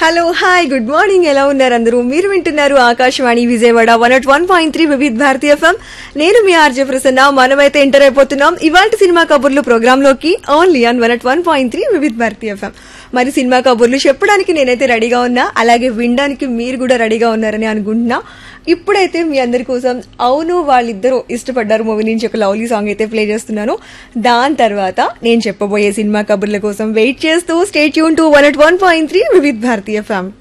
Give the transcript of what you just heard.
hello hi good morning ఎలా ఉన్నారు అందరూ మీరు వింటున్నారు Akashvani Vijayawada one at one point three Vividh Bharati FM నేను మీ ఆర్జే ప్రసన్న మనమైతే ఎంటర్ అయిపోతున్నాం ఇవాళ సినిమా కబుర్లు ప్రోగ్రామ్ లోకి only on one at one point three Vividh Bharati FM మరి సినిమా కబుర్లు చెప్పడానికి నేనైతే రెడీగా ఉన్నా అలాగే వినడానికి మీరు కూడా రెడీగా ఉన్నారని అనుకుంటున్నా ఇప్పుడైతే మీ అందరి కోసం అవును వాళ్ళిద్దరూ ఇష్టపడ్డారు మూవీ నుంచి ఒక లవ్లీ సాంగ్ అయితే ప్లే చేస్తున్నాను దాని తర్వాత నేను చెప్పబోయే సినిమా కబుర్ల కోసం వెయిట్ చేస్తూ స్టేట్ యూన్ to one at one point three Vividh Bharati ఫ్యామ్